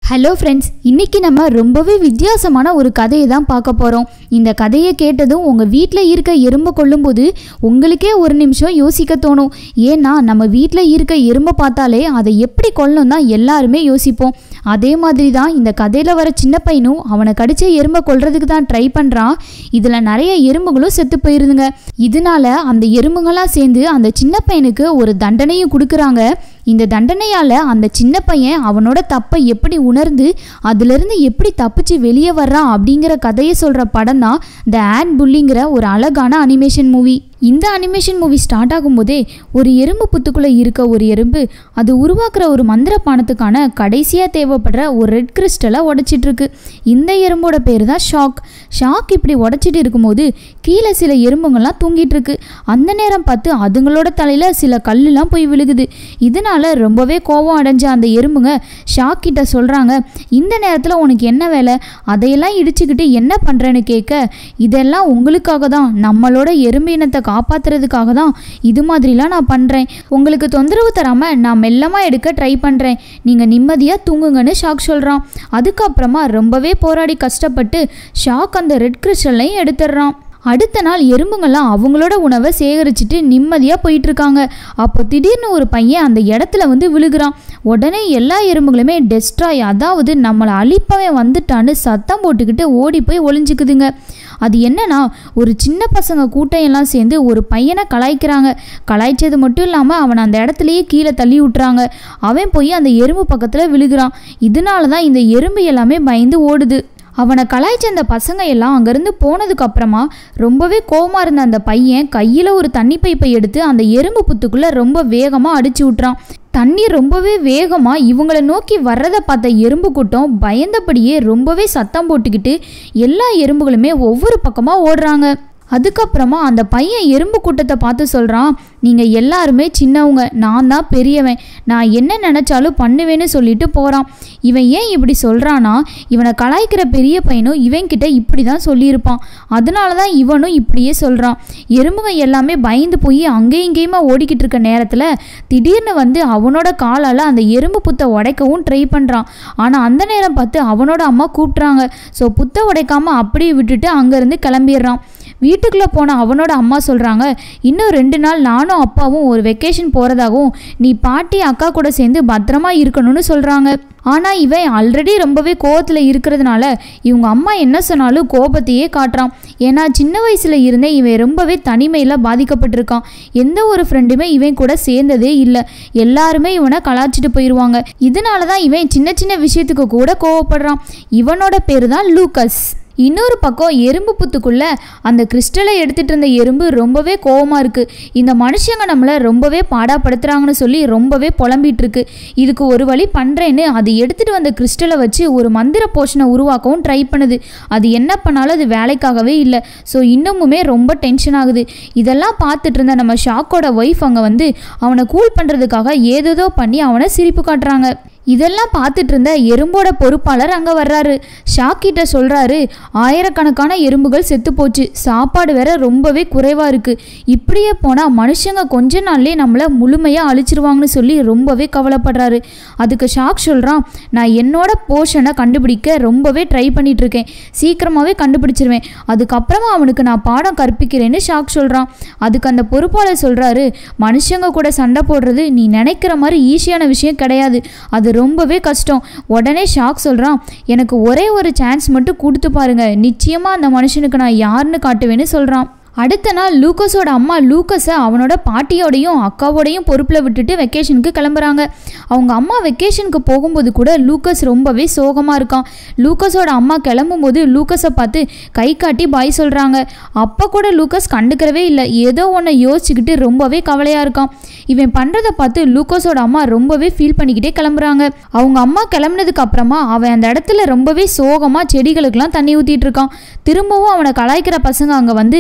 hello friends இன்னைக்கு நம்ம ரொம்பவே வித்தியாசமான ஒரு கதையை தான் பார்க்க போகிறோம் இந்த கதையை கேட்டதும் உங்கள் வீட்டில் இருக்க எறும்பை கொல்லும்போது உங்களுக்கே ஒரு நிமிஷம் யோசிக்க தோணும் ஏன்னா நம்ம வீட்டில் இருக்க எறும்பை பார்த்தாலே அதை எப்படி கொல்லணும் தான் எல்லாருமே யோசிப்போம் அதே மாதிரி தான் இந்த கதையில் வர சின்ன பையனும் அவனை கடிச்ச எறும்பை கொல்றதுக்கு தான் ட்ரை பண்ணுறான் இதில் நிறைய எறும்புகளும் செத்து போயிருதுங்க இதனால அந்த எறும்புகளாக சேர்ந்து அந்த சின்ன பையனுக்கு ஒரு தண்டனையும் கொடுக்குறாங்க இந்த தண்டனையால் அந்த சின்ன பையன் அவனோட தப்பை எப்படி உணர்ந்து அதிலிருந்து எப்படி தப்பிச்சு வெளியே வர்றான் அப்படிங்கிற கதையை சொல்கிற படம் தான் த ஆட் புல்லிங்கிற ஒரு அழகான அனிமேஷன் மூவி இந்த அனிமேஷன் மூவி ஸ்டார்ட் ஆகும்போதே ஒரு எறும்பு புத்துக்குள்ளே இருக்க ஒரு எறும்பு அது உருவாக்குற ஒரு மந்திர பானத்துக்கான கடைசியாக தேவைப்படுற ஒரு ரெட் கிறிஸ்டலை உடைச்சிட்டு இருக்கு இந்த எறும்போட பேர் தான் ஷாக் ஷாக் இப்படி உடைச்சிட்டு இருக்கும்போது கீழே சில எறும்புங்கள்லாம் தூங்கிட்டு இருக்கு அந்த நேரம் பார்த்து அதுங்களோட தலையில் சில கல்லுலாம் போய் விழுகுது இதனால ரொம்பவே கோபம் அடைஞ்ச அந்த எறும்புங்க ஷாக் கிட்ட சொல்கிறாங்க இந்த நேரத்தில் உனக்கு என்ன வேலை அதையெல்லாம் இடிச்சுக்கிட்டு என்ன பண்ணுறேன்னு கேட்க இதெல்லாம் உங்களுக்காக தான் நம்மளோட எறும்பு இனத்தை காப்பாத்துறதுக்காக தான் இது மாதிரிலாம் நான் பண்ணுறேன் உங்களுக்கு தொந்தரவு தராமல் நான் மெல்லமாக எடுக்க ட்ரை பண்ணுறேன் நீங்கள் நிம்மதியாக தூங்குங்கன்னு ஷாக் சொல்கிறான் அதுக்கப்புறமா ரொம்பவே போராடி கஷ்டப்பட்டு ஷாக் அந்த ரெட் கிறிஸ்டலையும் எடுத்துடுறான் அடுத்த நாள் எறும்புங்கள்லாம் அவங்களோட உணவை சேகரிச்சுட்டு நிம்மதியாக போயிட்டு இருக்காங்க அப்போ திடீர்னு ஒரு பையன் அந்த இடத்துல வந்து விழுகிறான் உடனே எல்லா எறும்புகளுமே டெஸ்ட்ராய் அதாவது நம்மளை அழிப்பவன் வந்துட்டான்னு சத்தம் போட்டுக்கிட்டு ஓடி போய் ஒளிஞ்சுக்குதுங்க அது என்னன்னா ஒரு சின்ன பசங்க கூட்டம் சேர்ந்து ஒரு பையனை கலாய்க்கிறாங்க கலாய்ச்சது மட்டும் இல்லாமல் அவனை அந்த இடத்துலையே கீழே தள்ளி விட்டுறாங்க அவன் போய் அந்த எறும்பு பக்கத்தில் விழுகிறான் இதனால தான் இந்த எறும்பு எல்லாமே பயந்து ஓடுது அவனை கலாய்ச்ச அந்த பசங்க எல்லாம் அங்கேருந்து போனதுக்கு அப்புறமா ரொம்பவே கோவமா இருந்த அந்த பையன் கையில் ஒரு தண்ணி பைப்பை எடுத்து அந்த எறும்பு புத்துக்குள்ளே ரொம்ப வேகமாக அடிச்சு விட்றான் தண்ணி ரொம்பவே வேகமாக இவங்களை நோக்கி வர்றதை பார்த்த எறும்பு கூட்டம் பயந்தபடியே ரொம்பவே சத்தம் போட்டுக்கிட்டு எல்லா எறும்புகளுமே ஒவ்வொரு பக்கமாக ஓடுறாங்க அதுக்கப்புறமா அந்த பையன் எறும்பு கூட்டத்தை பார்த்து சொல்கிறான் நீங்கள் எல்லாருமே சின்னவங்க நான் தான் பெரியவன் நான் என்ன நினச்சாலும் பண்ணுவேன்னு சொல்லிட்டு போகிறான் இவன் ஏன் இப்படி சொல்கிறானா இவனை கலாய்க்கிற பெரிய பையனும் இவன்கிட்ட இப்படி தான் சொல்லியிருப்பான் அதனால தான் இவனும் இப்படியே சொல்கிறான் எறும்புங்க எல்லாமே பயந்து போய் அங்கேயும் இங்கேயுமா ஓடிக்கிட்டு இருக்க நேரத்தில் திடீர்னு வந்து அவனோட காலால் அந்த எறும்பு புத்தை உடைக்கவும் ட்ரை பண்ணுறான் ஆனால் அந்த நேரம் பார்த்து அவனோட அம்மா கூப்பிட்றாங்க ஸோ புத்தை உடைக்காமல் அப்படியே விட்டுட்டு அங்கேருந்து கிளம்பிடுறான் வீட்டுக்குள்ளே போன அவனோட அம்மா சொல்கிறாங்க இன்னும் ரெண்டு நாள் நானும் அப்பாவும் ஒரு வெக்கேஷன் போகிறதாகவும் நீ பாட்டி அக்கா கூட சேர்ந்து பத்திரமா இருக்கணும்னு சொல்கிறாங்க ஆனால் இவன் ஆல்ரெடி ரொம்பவே கோவத்தில் இருக்கிறதுனால இவங்க அம்மா என்ன சொன்னாலும் கோபத்தையே காட்டுறான் ஏன்னா சின்ன வயசில் இருந்தே இவன் ரொம்பவே தனிமையில் பாதிக்கப்பட்டிருக்கான் எந்த ஒரு ஃப்ரெண்டுமே இவன் கூட சேர்ந்ததே இல்லை எல்லாருமே இவனை கலாச்சிட்டு போயிடுவாங்க இதனால தான் இவன் சின்ன சின்ன விஷயத்துக்கு கூட கோவப்படுறான் இவனோட பேர் தான் லூக்கஸ் இன்னொரு பக்கம் எறும்பு புத்துக்குள்ள அந்த கிறிஸ்டலை எடுத்துட்டு இருந்த எறும்பு ரொம்பவே கோவமா இருக்கு இந்த மனுஷங்க நம்மளை ரொம்பவே பாடாப்படுத்துறாங்கன்னு சொல்லி ரொம்பவே புலம்பிட்டு இருக்கு இதுக்கு ஒரு வழி பண்றேன்னு அது எடுத்துட்டு வந்த கிறிஸ்டலை வச்சு ஒரு மந்திர போஷனை உருவாக்கவும் ட்ரை பண்ணுது அது என்ன பண்ணாலும் அது வேலைக்காகவே இல்லை ஸோ இன்னமுமே ரொம்ப டென்ஷன் ஆகுது இதெல்லாம் பார்த்துட்டு இருந்த நம்ம ஷாக்கோட ஒய்ஃப் அங்கே வந்து அவனை கூல் பண்ணுறதுக்காக ஏதேதோ பண்ணி அவனை சிரிப்பு காட்டுறாங்க இதெல்லாம் பார்த்துட்டு இருந்த எறும்போட பொறுப்பாளர் அங்கே வர்றாரு ஷாக்கிட்ட சொல்கிறாரு ஆயிரக்கணக்கான எறும்புகள் செத்து போச்சு சாப்பாடு வேற ரொம்பவே குறைவாக இருக்குது இப்படியே போனால் மனுஷங்க கொஞ்ச நாள்லேயே நம்மளை முழுமையாக அழிச்சிருவாங்கன்னு சொல்லி ரொம்பவே கவலைப்படுறாரு அதுக்கு ஷாக் சொல்கிறான் நான் என்னோட போஷனை கண்டுபிடிக்க ரொம்பவே ட்ரை பண்ணிட்டு இருக்கேன் சீக்கிரமாகவே கண்டுபிடிச்சிருவேன் அதுக்கப்புறமா அவனுக்கு நான் பாடம் கற்பிக்கிறேன்னு ஷாக் சொல்கிறான் அதுக்கு அந்த பொறுப்பாளர் சொல்கிறாரு மனுஷங்க கூட சண்டை போடுறது நீ நினைக்கிற மாதிரி ஈஸியான விஷயம் கிடையாது அது ரொம்பவே கஷ்டம் உடனே ஷாக் சொல்கிறான் எனக்கு ஒரே ஒரு சான்ஸ் மட்டும் கொடுத்து பாருங்க நிச்சயமாக அந்த மனுஷனுக்கு நான் யாருன்னு காட்டுவேன்னு சொல்கிறான் அடுத்த நாள் லூக்கஸோட அம்மா லூக்கஸை அவனோட பாட்டியோடையும் அக்காவோடையும் பொறுப்பில் விட்டுட்டு வெக்கேஷனுக்கு கிளம்புறாங்க அவங்க அம்மா வெக்கேஷனுக்கு போகும்போது கூட லூக்கஸ் ரொம்பவே சோகமாக இருக்கான் லூக்கஸோட அம்மா கிளம்பும்போது லூக்கஸை பார்த்து கை காட்டி பாய் சொல்கிறாங்க அப்போ கூட லூக்கஸ் கண்டுக்கிறவே இல்லை ஏதோ ஒன்றை யோசிச்சுக்கிட்டு ரொம்பவே கவலையாக இருக்கான் இவன் பண்ணுறதை பார்த்து லூக்கஸோட அம்மா ரொம்பவே ஃபீல் பண்ணிக்கிட்டே கிளம்புறாங்க அவங்க அம்மா கிளம்புனதுக்கு அப்புறமா அவன் அந்த இடத்துல ரொம்பவே சோகமாக செடிகளுக்கெல்லாம் தண்ணி ஊற்றிட்டு இருக்கான் திரும்பவும் அவனை கலாய்க்கிற பசங்க அங்கே வந்து அவனை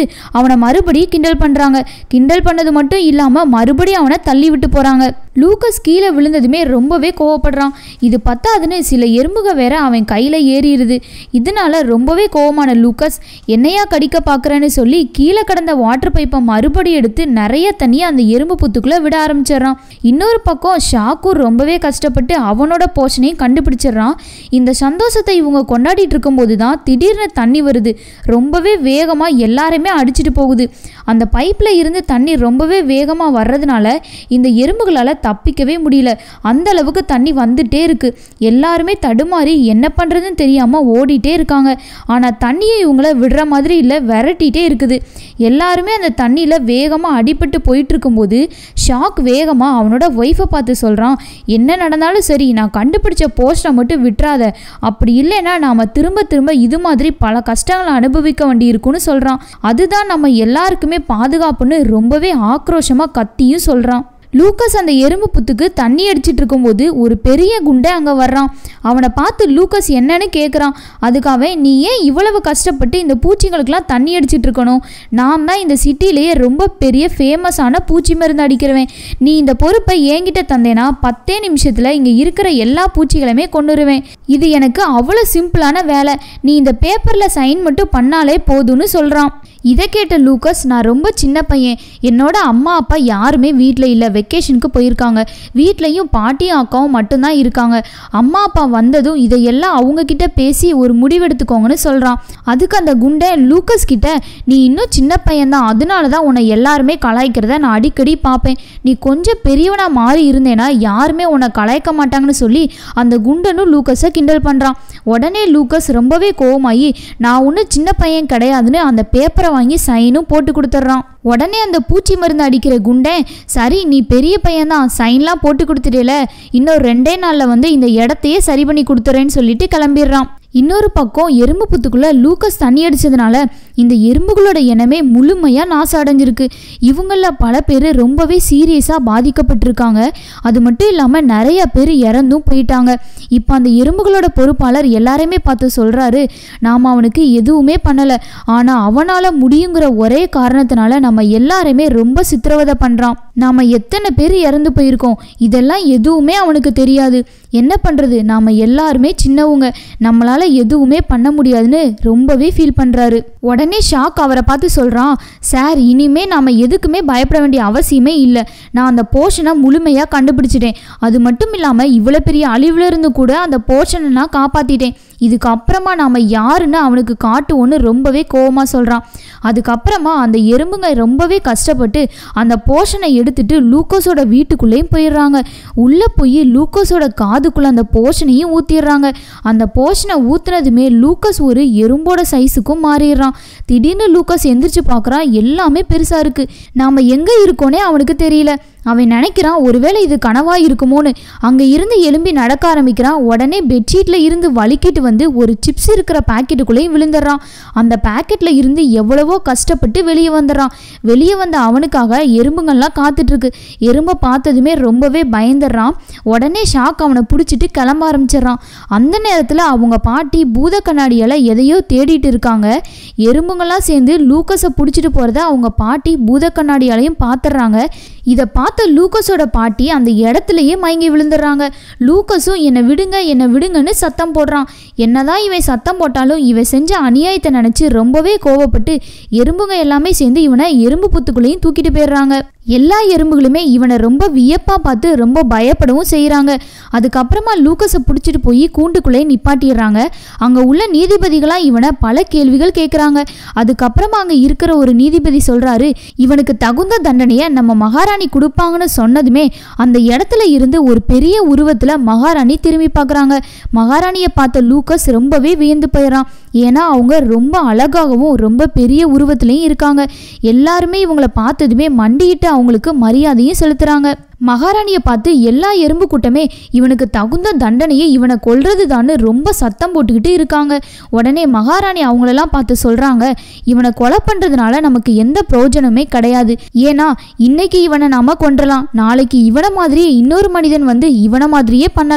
அவனை மறுபடியும் கிண்டல் பண்ணுறாங்க கிண்டல் பண்ணது மட்டும் இல்லாமல் மறுபடியும் அவனை தள்ளி விட்டு போகிறாங்க லூக்கஸ் கீழே விழுந்ததுமே ரொம்பவே கோவப்படுறான் இது பத்தாதுன்னு சில எறும்புக வேற அவன் கையில் ஏறிடுது இதனால ரொம்பவே கோவமான லூக்கஸ் என்னையா கடிக்க பார்க்குறேன்னு சொல்லி கீழே கடந்த வாட்டர் பைப்பை மறுபடி எடுத்து நிறைய தண்ணியை அந்த எறும்பு புத்துக்குள்ளே விட ஆரம்பிச்சிடுறான் இன்னொரு பக்கம் ஷாக்கூர் ரொம்பவே கஷ்டப்பட்டு அவனோட போஷனையும் கண்டுபிடிச்சிடுறான் இந்த சந்தோஷத்தை இவங்க கொண்டாடிட்டு இருக்கும்போது தான் திடீர்னு தண்ணி வருது ரொம்பவே வேகமாக எல்லாரையுமே அடிச்சிட்டு போகுது அந்த பைப்பில் இருந்து தண்ணி ரொம்பவே வேகமாக வர்றதுனால இந்த எறும்புகளால் தப்பிக்கவே முடியல அந்த அளவுக்கு தண்ணி வந்துட்டே இருக்கு எல்லாருமே தடுமாறி என்ன பண்ணுறதுன்னு தெரியாமல் ஓடிட்டே இருக்காங்க ஆனால் தண்ணியை இவங்கள விடுற மாதிரி இல்லை விரட்டிகிட்டே இருக்குது எல்லாருமே அந்த தண்ணியில் வேகமாக அடிபட்டு போயிட்டு இருக்கும்போது ஷாக் வேகமாக அவனோட ஒய்ஃபை பார்த்து சொல்கிறான் என்ன நடந்தாலும் சரி நான் கண்டுபிடிச்ச போஸ்ட்டை மட்டும் விட்டுறாத அப்படி இல்லைன்னா நாம் திரும்ப திரும்ப இது மாதிரி பல கஷ்டங்களை அனுபவிக்க வேண்டியிருக்குன்னு சொல்கிறான் அதுதான் நம்ம எல்லாருக்குமே பாதுகாப்புன்னு ரொம்பவே ஆக்ரோஷமாக கத்தியும் சொல்கிறான் லூக்கஸ் அந்த எறும்பு புத்துக்கு தண்ணி அடிச்சிட்டு இருக்கும்போது ஒரு பெரிய குண்டை அங்கே வர்றான் அவனை பார்த்து லூக்கஸ் என்னன்னு கேட்குறான் அதுக்காக நீ ஏன் இவ்வளவு கஷ்டப்பட்டு இந்த பூச்சிங்களுக்கெல்லாம் தண்ணி அடிச்சிட்டு இருக்கணும் நான் தான் இந்த சிட்டிலேயே ரொம்ப பெரிய ஃபேமஸான பூச்சி மருந்து அடிக்கிறவன் நீ இந்த பொறுப்பை என்கிட்ட தந்தேனா பத்தே நிமிஷத்தில் இங்கே இருக்கிற எல்லா பூச்சிகளையுமே கொண்டுருவேன் இது எனக்கு அவ்வளோ சிம்பிளான வேலை நீ இந்த பேப்பரில் சைன் மட்டும் பண்ணாலே போதும்னு சொல்கிறான் இதை கேட்ட லூக்கஸ் நான் ரொம்ப சின்ன பையன் என்னோட அம்மா அப்பா யாருமே வீட்டில் இல்லை வெக்கேஷனுக்கு போயிருக்காங்க வீட்லேயும் பாட்டியும் அக்காவும் மட்டும்தான் இருக்காங்க அம்மா அப்பா வந்ததும் இதையெல்லாம் அவங்க கிட்ட பேசி ஒரு முடிவெடுத்துக்கோங்கன்னு சொல்கிறான் அதுக்கு அந்த குண்டை லூக்கஸ் கிட்ட நீ இன்னும் சின்ன பையன்தான் அதனால தான் உன்னை எல்லாருமே கலாய்க்கிறத நான் அடிக்கடி பார்ப்பேன் நீ கொஞ்சம் பெரியவனா மாறி இருந்தேனா யாருமே உன்னை கலாய்க்க மாட்டாங்கன்னு சொல்லி அந்த குண்டனும் லூக்கஸை கிண்டல் பண்ணுறான் உடனே லூக்கஸ் ரொம்பவே கோவமாகி நான் ஒன்றும் சின்ன பையன் கிடையாதுன்னு அந்த பேப்பரை வாங்கி சைனும் போட்டு கொடுத்துட்றான் உடனே அந்த பூச்சி மருந்து அடிக்கிற குண்டேன் சரி நீ பெரிய பையன்தான் சைன்லாம் போட்டு கொடுத்துட்டேல இன்னும் ரெண்டே நாளில் வந்து இந்த இடத்தையே சரி பண்ணி கொடுத்துறேன்னு சொல்லிட்டு கிளம்பிடுறான் இன்னொரு பக்கம் எறும்பு புத்துக்குள்ள லூக்கஸ் தண்ணி அடிச்சதுனால இந்த எறும்புகளோட எண்ணமே முழுமையாக நாசம் அடைஞ்சிருக்கு இவங்கள பல பேர் ரொம்பவே சீரியஸாக பாதிக்கப்பட்டிருக்காங்க அது மட்டும் இல்லாமல் நிறைய பேர் இறந்தும் போயிட்டாங்க இப்போ அந்த எறும்புகளோட பொறுப்பாளர் எல்லாரையுமே பார்த்து சொல்கிறாரு நாம் அவனுக்கு எதுவுமே பண்ணலை ஆனால் அவனால் முடியுங்கிற ஒரே காரணத்தினால நம்ம எல்லாரையுமே ரொம்ப சித்திரவதை பண்ணுறான் நாம் எத்தனை பேர் இறந்து போயிருக்கோம் இதெல்லாம் எதுவுமே அவனுக்கு தெரியாது என்ன பண்ணுறது நாம் எல்லாருமே சின்னவங்க நம்மளால் எதுவுமே பண்ண முடியாதுன்னு ரொம்பவே ஃபீல் பண்ணுறாரு உடனே ஷாக் அவரை பார்த்து சொல்கிறான் சார் இனிமே நாம் எதுக்குமே பயப்பட வேண்டிய அவசியமே இல்லை நான் அந்த போர்ஷனை முழுமையாக கண்டுபிடிச்சிட்டேன் அது மட்டும் இல்லாமல் இவ்வளோ பெரிய அழிவுல இருந்து கூட அந்த போர்ஷனை நான் காப்பாற்றிட்டேன் இதுக்கப்புறமா நாம் யாருன்னு அவனுக்கு காட்டுவோன்னு ரொம்பவே கோவமாக சொல்கிறான் அதுக்கப்புறமா அந்த எறும்புங்க ரொம்பவே கஷ்டப்பட்டு அந்த போர்ஷனை எடுத்துட்டு லூக்கோஸோட வீட்டுக்குள்ளேயும் போயிடுறாங்க உள்ளே போய் லூக்கோஸோட காதுக்குள்ளே அந்த போர்ஷனையும் ஊற்றிடுறாங்க அந்த போர்ஷனை ஊற்றுனதுமே லூக்கஸ் ஒரு எறும்போட சைஸுக்கும் மாறிடுறான் திடீர்னு லூக்கஸ் எந்திரிச்சு பார்க்குறான் எல்லாமே பெருசாக இருக்குது நாம் எங்கே இருக்கோனே அவனுக்கு தெரியல அவன் நினைக்கிறான் ஒருவேளை இது கனவா இருக்குமோன்னு அங்கே இருந்து எலும்பி நடக்க ஆரம்பிக்கிறான் உடனே பெட்ஷீட்டில் இருந்து வலிக்கிட்டு வந்து ஒரு சிப்ஸ் இருக்கிற பாக்கெட்டுக்குள்ளேயும் விழுந்துடுறான் அந்த பாக்கெட்டில் இருந்து எவ்வளவோ கஷ்டப்பட்டு வெளியே வந்துடுறான் வெளியே வந்த அவனுக்காக எறும்புங்கள்லாம் காத்துட்ருக்கு எறும்பை பார்த்ததுமே ரொம்பவே பயந்துடுறான் உடனே ஷாக் அவனை பிடிச்சிட்டு கிளம்ப ஆரம்பிச்சிடுறான் அந்த நேரத்தில் அவங்க பாட்டி பூத கண்ணாடியால் எதையோ தேடிட்டு இருக்காங்க எறும்புங்கள்லாம் சேர்ந்து லூக்கஸை பிடிச்சிட்டு போகிறத அவங்க பாட்டி பூத கண்ணாடியாலையும் பார்த்துடுறாங்க இதை பார்த்த லூக்கஸோட பாட்டி அந்த இடத்துலயே மயங்கி விழுந்துடுறாங்க லூக்கஸும் என்னை விடுங்க என்னை விடுங்கன்னு சத்தம் போடுறான் என்னதான் இவன் சத்தம் போட்டாலும் இவன் செஞ்ச அநியாயத்தை நினச்சி ரொம்பவே கோவப்பட்டு எறும்புங்க எல்லாமே சேர்ந்து இவனை எறும்பு புத்துக்குள்ளேயும் தூக்கிட்டு போயிடுறாங்க எல்லா எறும்புகளுமே இவனை ரொம்ப வியப்பாக பார்த்து ரொம்ப பயப்படவும் செய்கிறாங்க அதுக்கப்புறமா லூக்கஸை பிடிச்சிட்டு போய் கூண்டுக்குள்ளே நிப்பாட்டிடுறாங்க அங்கே உள்ள நீதிபதிகளாக இவனை பல கேள்விகள் கேட்குறாங்க அதுக்கப்புறமா அங்கே இருக்கிற ஒரு நீதிபதி சொல்கிறாரு இவனுக்கு தகுந்த தண்டனையை நம்ம மகாராணி கொடுப்பாங்கன்னு சொன்னதுமே அந்த இடத்துல இருந்து ஒரு பெரிய உருவத்தில் மகாராணி திரும்பி பார்க்குறாங்க மகாராணியை பார்த்த லூக்கஸ் ரொம்பவே வியந்து போயிடறான் ஏன்னா அவங்க ரொம்ப அழகாகவும் ரொம்ப பெரிய உருவத்துலேயும் இருக்காங்க எல்லாருமே இவங்கள பார்த்ததுமே மண்டியிட்டு அவங்களுக்கு மரியாதையும் செலுத்துகிறாங்க மகாராணியை பார்த்து எல்லா எறும்பு கூட்டமே இவனுக்கு தகுந்த தண்டனையை இவனை கொல்றது தான் ரொம்ப சத்தம் போட்டுக்கிட்டு இருக்காங்க உடனே மகாராணி அவங்களெல்லாம் பார்த்து சொல்கிறாங்க இவனை கொலை பண்ணுறதுனால நமக்கு எந்த பிரயோஜனமே கிடையாது ஏன்னா இன்னைக்கு இவனை நாம கொன்றலாம் நாளைக்கு இவனை மாதிரியே இன்னொரு மனிதன் வந்து இவனை மாதிரியே பண்ணலாம்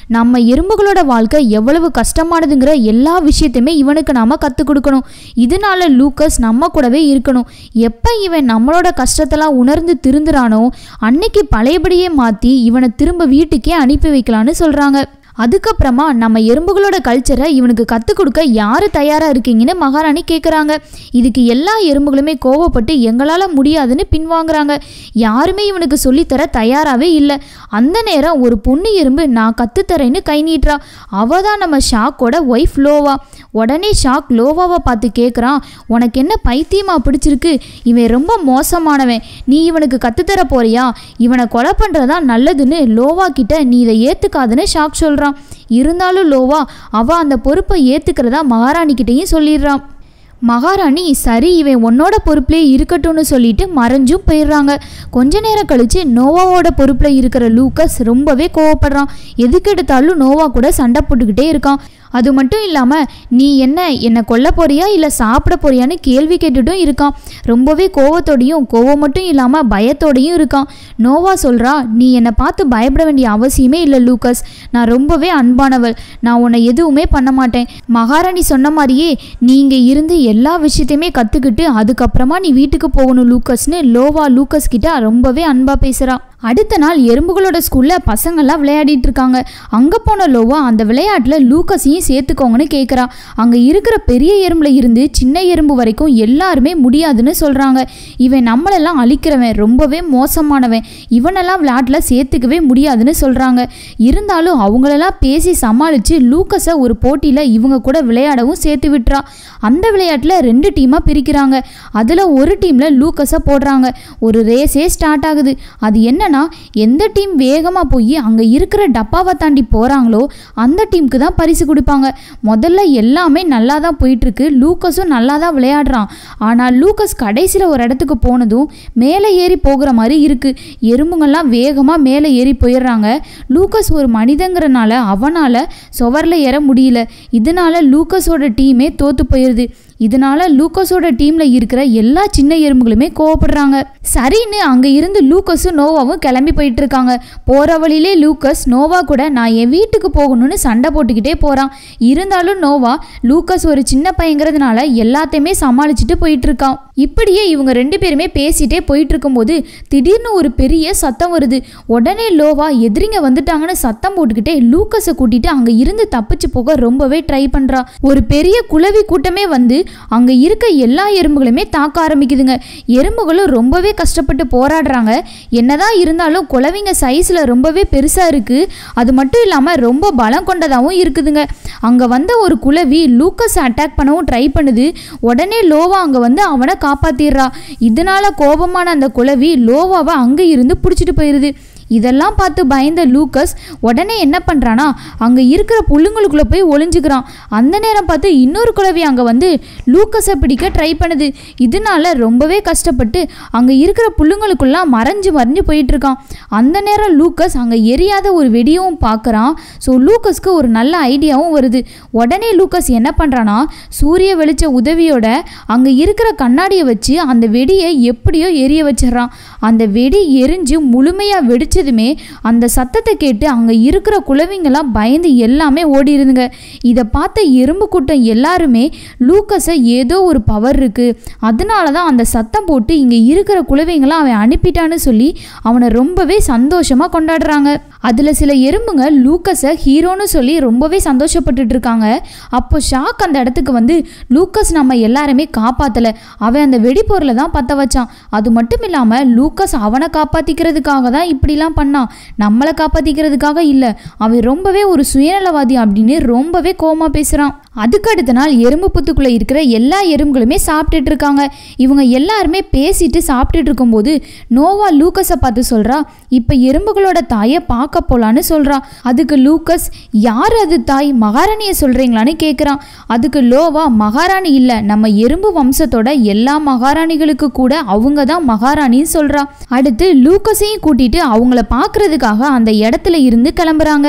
நம்ம எறும்புகளோட வாழ்க்கை எவ்வளவு கஷ்டமானதுங்கிற எல்லா விஷயத்தையுமே இவனுக்கு நாம கற்றுக் கொடுக்கணும் இதனால லூக்கஸ் நம்ம கூடவே இருக்கணும் எப்போ இவன் நம்மளோட கஷ்டத்தெல்லாம் உணர்ந்து திருந்துறானோ அன்னைக்கு பழையபடியே மாற்றி இவனை திரும்ப வீட்டுக்கே அனுப்பி வைக்கலான்னு சொல்கிறாங்க அதுக்கப்புறமா நம்ம எறும்புகளோட கல்ச்சரை இவனுக்கு கற்றுக் கொடுக்க யார் தயாராக இருக்கீங்கன்னு மகாராணி கேட்குறாங்க இதுக்கு எல்லா எறும்புகளுமே கோவப்பட்டு எங்களால் முடியாதுன்னு பின்வாங்குறாங்க யாருமே இவனுக்கு சொல்லித்தர தயாராகவே இல்லை அந்த நேரம் ஒரு பொண்ணு எறும்பு நான் கற்றுத்தரேன்னு கை நீட்டுறா அவ தான் நம்ம ஷாக்கோட ஒய்ஃப் லோவா உடனே ஷாக் லோவாவை பார்த்து கேட்குறான் உனக்கு என்ன பைத்தியமா பிடிச்சிருக்கு இவன் ரொம்ப மோசமானவன் நீ இவனுக்கு கற்றுத்தர போறியா இவனை கொலை பண்ணுறதா நல்லதுன்னு லோவா கிட்ட நீ இதை ஏற்றுக்காதுன்னு ஷாக் சொல்கிறான் இருந்தாலும் லோவா அவ அந்த பொறுப்பை ஏற்றுக்கிறதா மகாராணிக்கிட்டேயும் சொல்லிடுறான் மகாராணி சரி இவன் உன்னோட பொறுப்புலே இருக்கட்டும்னு சொல்லிட்டு மறைஞ்சும் போயிடுறாங்க கொஞ்ச நேரம் கழிச்சு நோவாவோட பொறுப்பில் இருக்கிற லூக்கஸ் ரொம்பவே கோவப்படுறான் எதுக்கு எடுத்தாலும் நோவா கூட சண்டை போட்டுக்கிட்டே இருக்கான் அது மட்டும் இல்லாமல் நீ என்ன என்னை கொல்ல போறியா இல்லை சாப்பிட போறியான்னு கேள்வி கேட்டுட்டும் இருக்கான் ரொம்பவே கோவத்தோடையும் கோவம் மட்டும் இல்லாமல் பயத்தோடையும் இருக்கான் நோவா சொல்கிறா நீ என்னை பார்த்து பயப்பட வேண்டிய அவசியமே இல்லை லூக்கஸ் நான் ரொம்பவே அன்பானவள் நான் உன்னை எதுவுமே பண்ண மாட்டேன் மகாராணி சொன்ன மாதிரியே நீங்கள் இருந்து எல்லா விஷயத்தையுமே கற்றுக்கிட்டு அதுக்கப்புறமா நீ வீட்டுக்கு போகணும் லூக்கஸ்னு லோவா லூக்கஸ் கிட்ட ரொம்பவே அன்பாக பேசுகிறா அடுத்த நாள் எறும்புகளோட ஸ்கூலில் பசங்கள்லாம் விளையாடிட்டு இருக்காங்க அங்கே போன லோவா அந்த விளையாட்டில் லூக்கஸையும் சேர்த்துக்கோங்கன்னு கேட்குறா அங்கே இருக்கிற பெரிய எறும்புல இருந்து சின்ன எறும்பு வரைக்கும் எல்லாருமே முடியாதுன்னு சொல்கிறாங்க இவன் நம்மளெல்லாம் அழிக்கிறவன் ரொம்பவே மோசமானவன் இவனெல்லாம் விளையாட்டில் சேர்த்துக்கவே முடியாதுன்னு சொல்கிறாங்க இருந்தாலும் அவங்களெல்லாம் பேசி சமாளித்து லூக்கஸை ஒரு போட்டியில் இவங்க கூட விளையாடவும் சேர்த்து விட்டுறா அந்த விளையாட்டில் ரெண்டு டீமாக பிரிக்கிறாங்க அதில் ஒரு டீமில் லூக்கஸை போடுறாங்க ஒரு ரேஸே ஸ்டார்ட் ஆகுது அது என்ன என்னன்னா எந்த டீம் வேகமாக போய் அங்கே இருக்கிற டப்பாவை தாண்டி போகிறாங்களோ அந்த டீமுக்கு தான் பரிசு கொடுப்பாங்க முதல்ல எல்லாமே நல்லா தான் போயிட்டுருக்கு லூக்கஸும் நல்லா தான் விளையாடுறான் ஆனால் லூக்கஸ் கடைசியில் ஒரு இடத்துக்கு போனதும் மேலே ஏறி போகிற மாதிரி இருக்குது எறும்புங்கள்லாம் வேகமாக மேலே ஏறி போயிடுறாங்க லூக்கஸ் ஒரு மனிதங்கிறனால அவனால் சுவரில் ஏற முடியல இதனால லூக்கஸோட டீமே தோற்று போயிடுது இதனால லூக்கஸோட டீம்ல இருக்கிற எல்லா சின்ன எறும்புகளுமே கோவப்படுறாங்க சரின்னு அங்க இருந்து லூக்கஸும் நோவாவும் கிளம்பி போயிட்டு இருக்காங்க போற வழியிலே லூக்கஸ் நோவா கூட நான் என் வீட்டுக்கு போகணும்னு சண்டை போட்டுக்கிட்டே போறான் இருந்தாலும் நோவா லூக்கஸ் ஒரு சின்ன பையங்கிறதுனால எல்லாத்தையுமே சமாளிச்சுட்டு போயிட்டு இருக்கான் இப்படியே இவங்க ரெண்டு பேருமே பேசிட்டே போயிட்டு இருக்கும்போது திடீர்னு ஒரு பெரிய சத்தம் வருது உடனே லோவா எதிரிங்க வந்துட்டாங்கன்னு சத்தம் போட்டுக்கிட்டே லூக்கஸை கூட்டிட்டு அங்க இருந்து தப்பிச்சு போக ரொம்பவே ட்ரை பண்றா ஒரு பெரிய குளவி கூட்டமே வந்து அங்க இருக்க எல்லா எறும்புகளுமே தாக்க ஆரம்பிக்குதுங்க எறும்புகளும் ரொம்பவே கஷ்டப்பட்டு போராடுறாங்க என்னதான் இருந்தாலும் குளவிங்க சைஸ்ல ரொம்பவே பெருசா இருக்கு அது மட்டும் இல்லாம ரொம்ப பலம் கொண்டதாகவும் இருக்குதுங்க அங்க வந்த ஒரு குளவி லூக்கஸ் அட்டாக் பண்ணவும் ட்ரை பண்ணுது உடனே லோவா அங்க வந்து அவனை காப்பாத்திடுறா இதனால கோபமான அந்த குளவி லோவாவை அங்க இருந்து பிடிச்சிட்டு போயிருது இதெல்லாம் பார்த்து பயந்த லூக்கஸ் உடனே என்ன பண்ணுறானா அங்கே இருக்கிற புல்லுங்களுக்குள்ளே போய் ஒளிஞ்சுக்கிறான் அந்த நேரம் பார்த்து இன்னொரு குழவி அங்கே வந்து லூக்கஸை பிடிக்க ட்ரை பண்ணுது இதனால ரொம்பவே கஷ்டப்பட்டு அங்கே இருக்கிற புல்லுங்களுக்குள்ளலாம் மறைஞ்சு மறைஞ்சு போயிட்டு இருக்கான் அந்த நேரம் லூக்கஸ் அங்கே எரியாத ஒரு வெடியவும் பார்க்குறான் ஸோ லூக்கஸ்க்கு ஒரு நல்ல ஐடியாவும் வருது உடனே லூக்கஸ் என்ன பண்ணுறானா சூரிய வெளிச்ச உதவியோட அங்கே இருக்கிற கண்ணாடியை வச்சு அந்த வெடியை எப்படியோ எரிய வச்சிடுறான் அந்த வெடி எரிஞ்சு முழுமையாக வெடிச்சதுமே அந்த சத்தத்தை கேட்டு அங்கே இருக்கிற குழவிங்கெல்லாம் பயந்து எல்லாமே ஓடி இருந்துங்க இதை பார்த்த எறும்பு கூட்டம் எல்லாருமே லூக்கஸை ஏதோ ஒரு பவர் இருக்குது அதனால தான் அந்த சத்தம் போட்டு இங்கே இருக்கிற குழவிங்களாம் அவன் அனுப்பிட்டான்னு சொல்லி அவனை ரொம்பவே சந்தோஷமாக கொண்டாடுறாங்க அதில் சில எறும்புங்க லூக்கஸை ஹீரோன்னு சொல்லி ரொம்பவே சந்தோஷப்பட்டுட்டு இருக்காங்க அப்போ ஷாக் அந்த இடத்துக்கு வந்து லூக்கஸ் நம்ம எல்லாருமே காப்பாற்றலை அவன் அந்த வெடிப்பொருளை தான் பற்ற வச்சான் அது மட்டும் இல்லாமல் லூக்கஸ் அவனை காப்பாற்றிக்கிறதுக்காக தான் இப்படிலாம் பண்ணான் நம்மளை காப்பாற்றிக்கிறதுக்காக இல்லை அவன் ரொம்பவே ஒரு சுயநலவாதி அப்படின்னு ரொம்பவே கோமா பேசுகிறான் அதுக்கு அடுத்த நாள் எறும்பு புத்துக்குள்ளே இருக்கிற எல்லா எறும்புகளுமே சாப்பிட்டுட்டு இருக்காங்க இவங்க எல்லாருமே பேசிட்டு சாப்பிட்டுட்டு இருக்கும்போது நோவா லூக்கஸை பார்த்து சொல்கிறா இப்போ எறும்புகளோட தாயை பார்க்க போலான்னு சொல்கிறா அதுக்கு லூக்கஸ் யார் அது தாய் மகாராணியை சொல்கிறீங்களான்னு கேட்குறான் அதுக்கு லோவா மகாராணி இல்லை நம்ம எறும்பு வம்சத்தோட எல்லா மகாராணிகளுக்கு கூட அவங்க தான் மகாராணின்னு சொல்கிறா அடுத்து லூக்கஸையும் கூட்டிட்டு அவங்கள பார்க்கறதுக்காக அந்த இடத்துல இருந்து கிளம்புறாங்க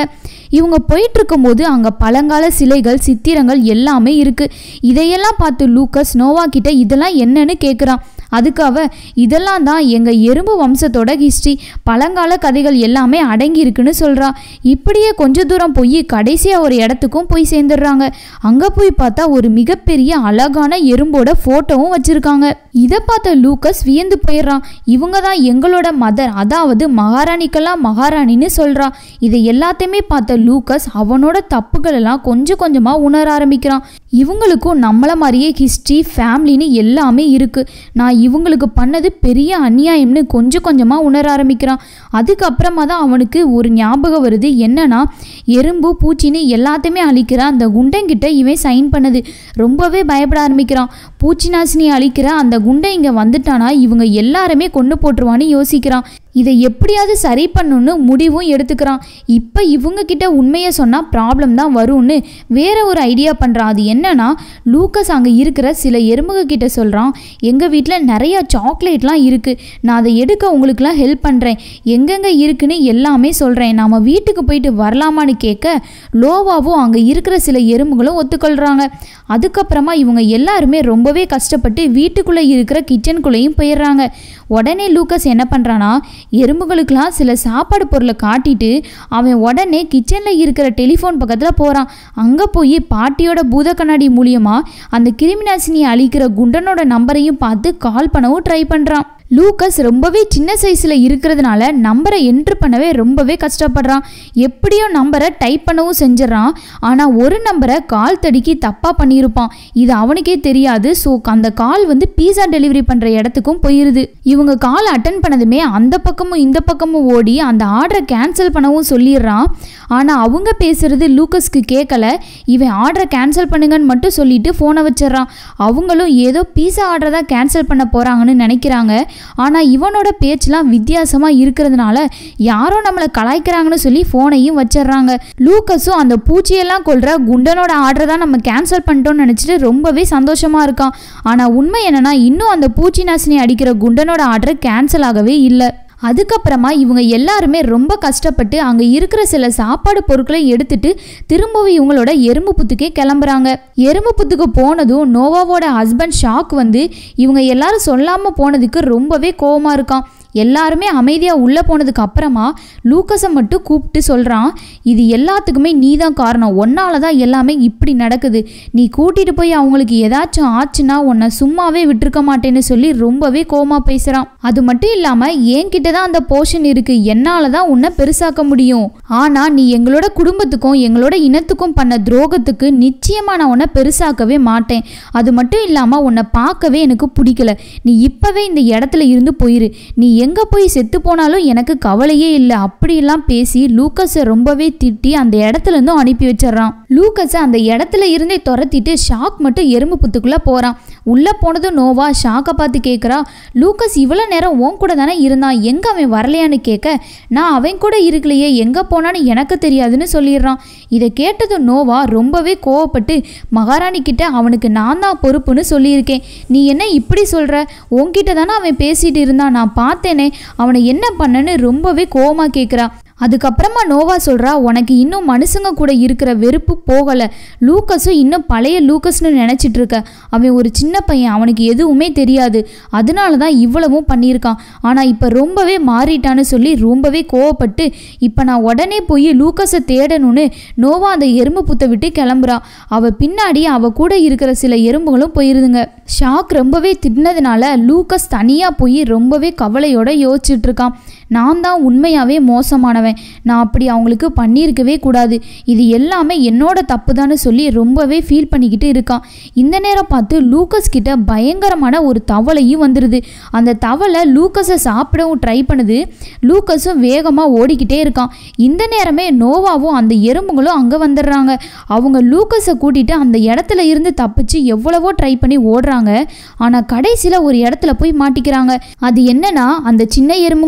இவங்க போயிட்டு இருக்கும்போது அங்கே பழங்கால சிலைகள் சித்திரங்கள் எல்லாமே இருக்கு இதையெல்லாம் பார்த்து லூக்கஸ் நோவா கிட்ட இதெல்லாம் என்னன்னு கேட்குறான் அதுக்கு அவ இதெல்லாம் தான் எங்கள் எறும்பு வம்சத்தோட ஹிஸ்ட்ரி பழங்கால கதைகள் எல்லாமே அடங்கி இருக்குன்னு சொல்கிறா இப்படியே கொஞ்ச தூரம் போய் கடைசியாக ஒரு இடத்துக்கும் போய் சேர்ந்துடுறாங்க அங்கே போய் பார்த்தா ஒரு மிகப்பெரிய அழகான எறும்போட ஃபோட்டோவும் வச்சுருக்காங்க இதை பார்த்த லூக்கஸ் வியந்து போயிடுறான் இவங்க தான் எங்களோட மதர் அதாவது மகாராணிக்கெல்லாம் மகாராணின்னு சொல்கிறா இதை எல்லாத்தையுமே பார்த்த லூக்கஸ் அவனோட தப்புகள் எல்லாம் கொஞ்சம் கொஞ்சமாக உணர ஆரம்பிக்கிறான் இவங்களுக்கும் நம்மள மாதிரியே ஹிஸ்ட்ரி ஃபேமிலின்னு எல்லாமே இருக்குது நான் இவங்களுக்கு பண்ணது பெரிய அநியாயம்னு கொஞ்சம் கொஞ்சமாக உணர ஆரம்பிக்கிறான் அதுக்கப்புறமா தான் அவனுக்கு ஒரு ஞாபகம் வருது என்னன்னா எறும்பு பூச்சின்னு எல்லாத்தையுமே அழிக்கிற அந்த குண்டங்கிட்ட இவன் சைன் பண்ணது ரொம்பவே பயப்பட ஆரம்பிக்கிறான் பூச்சி நாசினி அழிக்கிற அந்த குண்டை இங்கே வந்துட்டானா இவங்க எல்லாருமே கொண்டு போட்டுருவான்னு யோசிக்கிறான் இதை எப்படியாவது சரி பண்ணணும்னு முடிவும் எடுத்துக்கிறான் இப்போ இவங்க கிட்ட உண்மையை சொன்னால் ப்ராப்ளம் தான் வரும்னு வேற ஒரு ஐடியா பண்ணுறான் அது என்னன்னா லூக்கஸ் அங்கே இருக்கிற சில எறும்புக கிட்ட சொல்கிறான் எங்கள் வீட்டில் நிறைய சாக்லேட்லாம் இருக்குது நான் அதை எடுக்க உங்களுக்குலாம் ஹெல்ப் பண்ணுறேன் எங்கெங்கே இருக்குன்னு எல்லாமே சொல்கிறேன் நாம் வீட்டுக்கு போயிட்டு வரலாமான்னு கேட்க லோவாவும் அங்கே இருக்கிற சில எறும்புகளும் ஒத்துக்கொள்கிறாங்க அதுக்கப்புறமா இவங்க எல்லாருமே ரொம்பவே கஷ்டப்பட்டு வீட்டுக்குள்ளே இருக்கிற கிச்சனுக்குள்ளேயும் போயிடுறாங்க உடனே லூக்கஸ் என்ன பண்ணுறான்னா எறும்புகளுக்கெல்லாம் சில சாப்பாடு பொருளை காட்டிட்டு அவன் உடனே கிச்சனில் இருக்கிற டெலிஃபோன் பக்கத்தில் போகிறான் அங்கே போய் பாட்டியோட பூத கண்ணாடி மூலியமாக அந்த கிருமிநாசினியை அழிக்கிற குண்டனோட நம்பரையும் பார்த்து கால் பண்ணவும் ட்ரை பண்ணுறான் லூக்கஸ் ரொம்பவே சின்ன சைஸில் இருக்கிறதுனால நம்பரை என்ட்ரு பண்ணவே ரொம்பவே கஷ்டப்படுறான் எப்படியோ நம்பரை டைப் பண்ணவும் செஞ்சிடறான் ஆனால் ஒரு நம்பரை கால் தடுக்கி தப்பாக பண்ணியிருப்பான் இது அவனுக்கே தெரியாது ஸோ அந்த கால் வந்து பீஸா டெலிவரி பண்ணுற இடத்துக்கும் போயிருது இவங்க கால் அட்டன் பண்ணதுமே அந்த பக்கமும் இந்த பக்கமும் ஓடி அந்த ஆர்டரை கேன்சல் பண்ணவும் சொல்லிடுறான் ஆனால் அவங்க பேசுறது லூக்கஸ்க்கு கேட்கல இவன் ஆர்டரை கேன்சல் பண்ணுங்கன்னு மட்டும் சொல்லிட்டு ஃபோனை வச்சிடுறான் அவங்களும் ஏதோ பீஸா ஆர்டரை தான் கேன்சல் பண்ண போகிறாங்கன்னு நினைக்கிறாங்க ஆனால் இவனோட பேச்செலாம் வித்தியாசமாக இருக்கிறதுனால யாரோ நம்மளை கலாய்க்கிறாங்கன்னு சொல்லி ஃபோனையும் வச்சிடுறாங்க லூக்கஸும் அந்த பூச்சியெல்லாம் கொள்கிற குண்டனோட ஆர்டரை தான் நம்ம கேன்சல் பண்ணிட்டோம்னு நினச்சிட்டு ரொம்பவே சந்தோஷமாக இருக்கான் ஆனால் உண்மை என்னன்னா இன்னும் அந்த பூச்சி நாசினி அடிக்கிற குண்டனோட ஆர்டர் கேன்சல் ஆகவே இல்லை அதுக்கப்புறமா இவங்க எல்லாருமே ரொம்ப கஷ்டப்பட்டு அங்கே இருக்கிற சில சாப்பாடு பொருட்களை எடுத்துட்டு திரும்பவும் இவங்களோட எறும்பு புத்துக்கே கிளம்புறாங்க எறும்பு புத்துக்கு போனதும் நோவாவோட ஹஸ்பண்ட் ஷாக் வந்து இவங்க எல்லாரும் சொல்லாமல் போனதுக்கு ரொம்பவே கோவமா இருக்கான் எல்லாருமே அமைதியாக உள்ளே போனதுக்கு அப்புறமா லூக்கஸை மட்டும் கூப்பிட்டு சொல்கிறான் இது எல்லாத்துக்குமே நீ தான் காரணம் ஒன்னால தான் எல்லாமே இப்படி நடக்குது நீ கூட்டிகிட்டு போய் அவங்களுக்கு ஏதாச்சும் ஆச்சுன்னா உன்னை சும்மாவே விட்டுருக்க மாட்டேன்னு சொல்லி ரொம்பவே கோமா பேசுகிறான் அது மட்டும் இல்லாமல் என்கிட்ட தான் அந்த போர்ஷன் இருக்குது என்னால் தான் உன்னை பெருசாக்க முடியும் ஆனால் நீ எங்களோட குடும்பத்துக்கும் எங்களோட இனத்துக்கும் பண்ண துரோகத்துக்கு நிச்சயமாக நான் உன்னை பெருசாக்கவே மாட்டேன் அது மட்டும் இல்லாமல் உன்னை பார்க்கவே எனக்கு பிடிக்கல நீ இப்போவே இந்த இடத்துல இருந்து போயிரு நீ எங்கே போய் செத்து போனாலும் எனக்கு கவலையே இல்லை அப்படியெல்லாம் பேசி லூக்கஸை ரொம்பவே திட்டி அந்த இடத்துல இருந்தும் அனுப்பி வச்சிடுறான் லூக்கஸை அந்த இடத்துல இருந்தே துரத்திட்டு ஷாக் மட்டும் எறும்பு புத்துக்குள்ளே போகிறான் உள்ளே போனதும் நோவா ஷாக்கை பார்த்து கேட்குறா லூக்கஸ் இவ்வளோ நேரம் உன் கூட தானே இருந்தான் எங்கே அவன் வரலையான்னு கேட்க நான் அவன் கூட இருக்கலையே எங்கே போனான்னு எனக்கு தெரியாதுன்னு சொல்லிடுறான் இதை கேட்டதும் நோவா ரொம்பவே கோவப்பட்டு மகாராணி கிட்ட அவனுக்கு நான் தான் பொறுப்புன்னு சொல்லியிருக்கேன் நீ என்ன இப்படி சொல்கிற உன்கிட்ட தானே அவன் பேசிட்டு இருந்தான் நான் பார்த்தேனே அவனை என்ன பண்ணன்னு ரொம்பவே கோவமா கேட்குறா அதுக்கப்புறமா நோவா சொல்கிறா உனக்கு இன்னும் மனுஷங்க கூட இருக்கிற வெறுப்பு போகலை லூக்கஸும் இன்னும் பழைய லூக்கஸ்னு நினச்சிட்டு இருக்க அவன் ஒரு சின்ன பையன் அவனுக்கு எதுவுமே தெரியாது அதனால தான் இவ்வளவும் பண்ணியிருக்கான் ஆனால் இப்போ ரொம்பவே மாறிட்டான்னு சொல்லி ரொம்பவே கோவப்பட்டு இப்போ நான் உடனே போய் லூக்கஸை தேடணும்னு நோவா அந்த எறும்பு புத்தை விட்டு கிளம்புறா அவ பின்னாடி அவ கூட இருக்கிற சில எறும்புகளும் போயிருதுங்க ஷாக் ரொம்பவே திட்டினதுனால லூக்கஸ் தனியாக போய் ரொம்பவே கவலையோட யோசிச்சுட்டு இருக்கான் நான் தான் உண்மையாகவே மோசமானவன் நான் அப்படி அவங்களுக்கு பண்ணியிருக்கவே கூடாது இது எல்லாமே என்னோட தப்பு தான்னு சொல்லி ரொம்பவே ஃபீல் பண்ணிக்கிட்டு இருக்கான் இந்த நேரம் பார்த்து லூக்கஸ் கிட்ட பயங்கரமான ஒரு தவளையும் வந்துடுது அந்த தவளை லூக்கஸை சாப்பிடவும் ட்ரை பண்ணுது லூக்கஸும் வேகமாக ஓடிக்கிட்டே இருக்கான் இந்த நேரமே நோவாவும் அந்த எறும்புகளும் அங்கே வந்துடுறாங்க அவங்க லூக்கஸை கூட்டிட்டு அந்த இடத்துல இருந்து தப்பிச்சு எவ்வளவோ ட்ரை பண்ணி ஓடுறாங்க ஆனால் கடைசியில் ஒரு இடத்துல போய் மாட்டிக்கிறாங்க அது என்னன்னா அந்த சின்ன எறும்புங்க கூட விளையாட